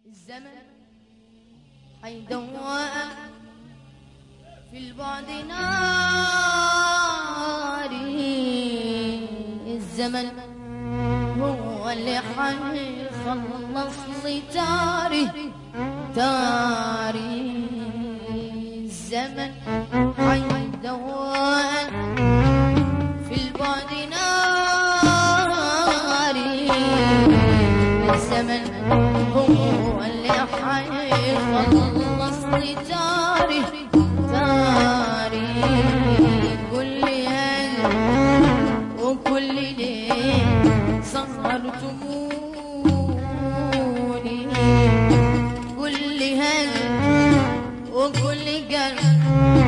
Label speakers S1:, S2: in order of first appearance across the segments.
S1: الزمن حيدوق في البعد ناري الزمن هو اللي حيخلص لي تاري تاري الزمن حيدوق في البعد ناري الزمن هو اللي حيخلص لي تاري تاري كل هل وكل ليل سهرتموني كل هل وكل قلب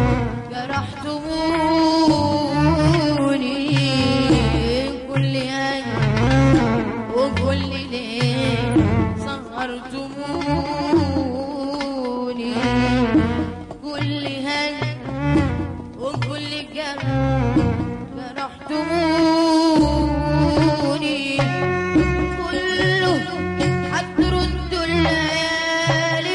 S1: جرحتموني كل هل وكل ليل سهرتموني كل هل وكل قلب جرحتموني كله حتردوا الليالي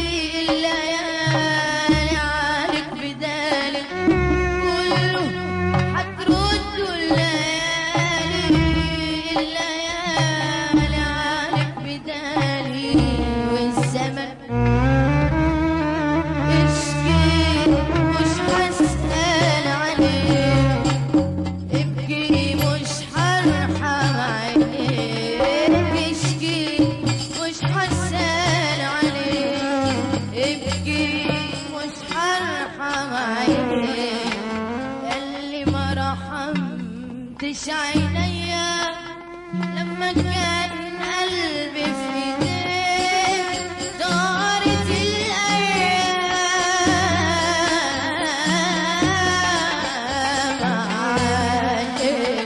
S1: الليالي عليك بدالي كله حتردوا الليالي الليالي عليك بدالي والزمن اشكي مش هسأل عليك ابكي مش هرحم عينيك اشكي مش هسأل عليك ابكي مش هرحم عينيك اللي ما رحمتش عينيا لما كان قلبي في ايديك دارت الايام عليك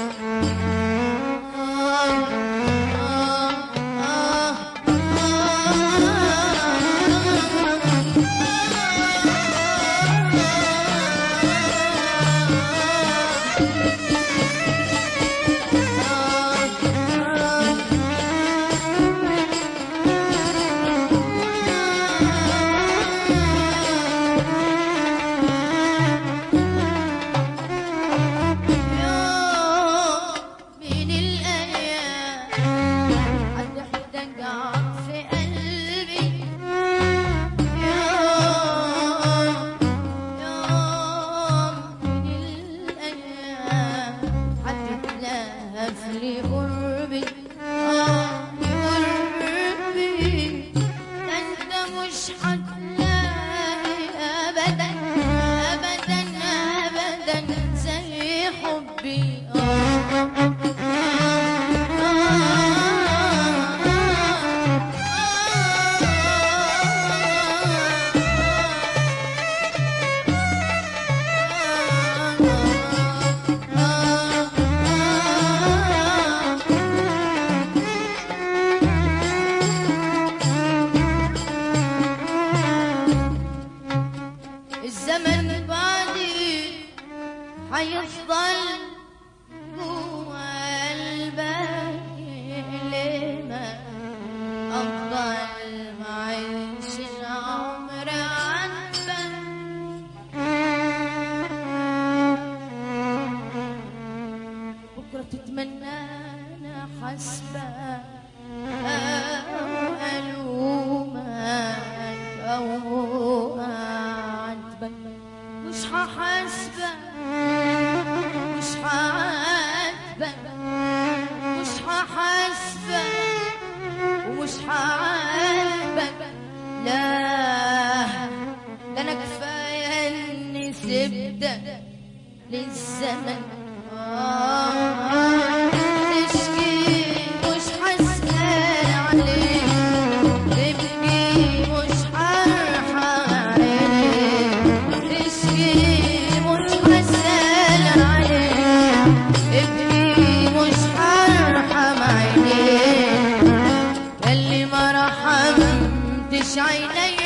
S1: من الأيام حد احتجع في قلبي يوم يوم من الأيام حد اتلهف لي قربي آه قربي ده انت مش هتلاقي أبدا أبدا أبدا زي حبي الزمن بعدي حيفضل جوا قلبك لما أفضل معيش العمر عنك بكرة تتمنى أنا حسبة أو ألومك أو أعاتبك مش هحاسبك مش هعاتبك مش هحاسبك ومش هعاتبك لا ده انا كفايه اني سبتك للزمن آه، تشكي مش هسأل عليك تبكي مش هرحم عليك تشكي مش هسأل عليك ابكي مش هرحم عينيك اللي ما رحمتش عيني